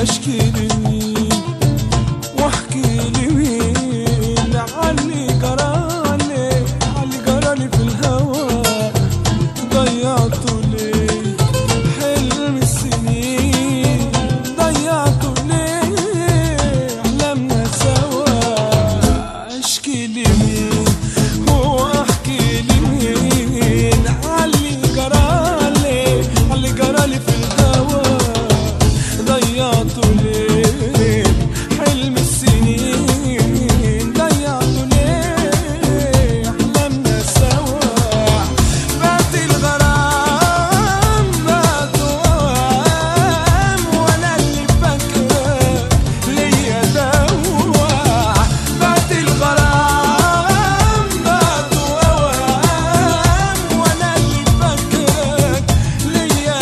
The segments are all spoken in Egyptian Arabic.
اشكي لمين واحكي لمين علي جرالي علي جرالي في الهوى ضيعته ليه حلم السنين ضيعته ليه احلامنا سوا اشكي لمين واحكي لمين علي جرالي علي جرالي في الهوى ضيعته ليه حلم السنين ضيعته ليه احلامنا سوا بات الغرام بات وهام وانا اللي فاكره ليا دوا بات الغرام بات وهام وانا اللي فاكرك ليا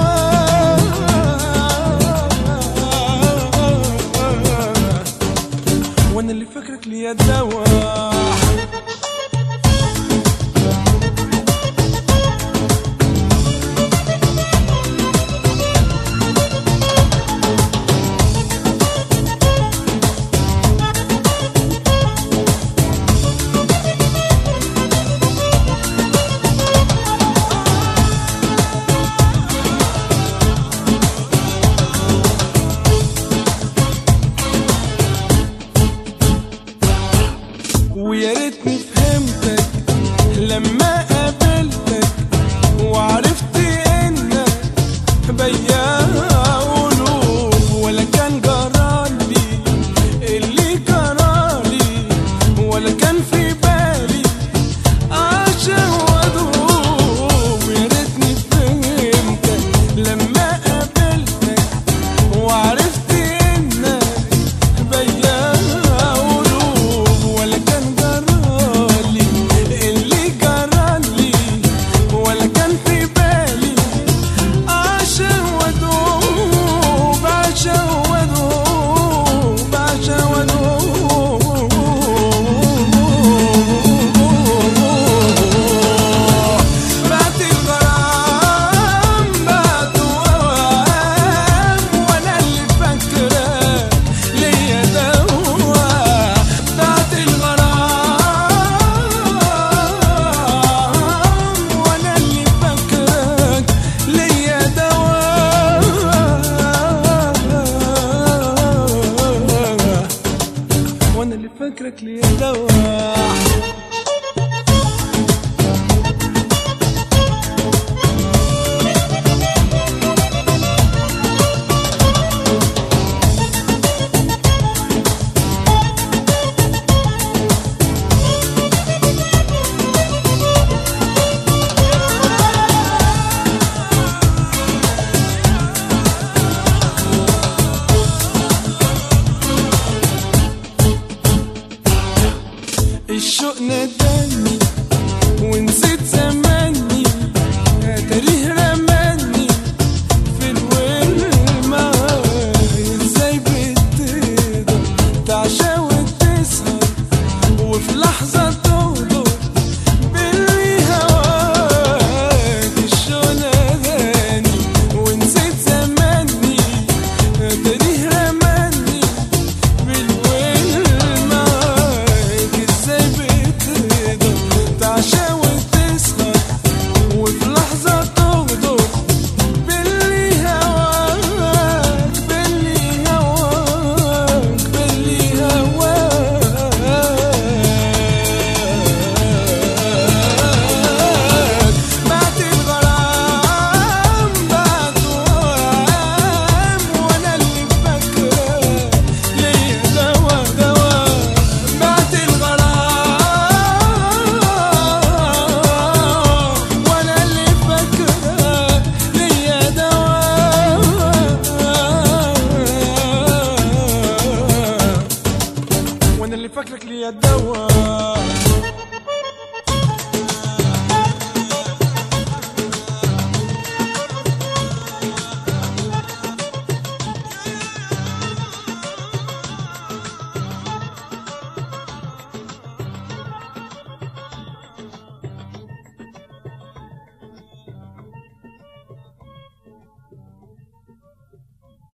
دوا وانا اللي فاكرك ليا دوا ويا ريتني فهمتك لما قابلتك وعرفت انك بياع قلوب ولا كان جرالي اللي جرالي ولا كان في بالي عشان وادوب يا ريتني فهمتك لما قابلتك وعرفت انك بياع قلوب ولا كان جرالي اللي جرالي ولا كان في بالي عشان وادوب عشان وادوب عشان وادوب بعت الغرام بعت وهام وانا اللي فاكرك ليا دوا بعت الغرام وانا اللي فاكرك ليا دوا وانا اللي فاكرك ليا دوا الشوق نداني ونزل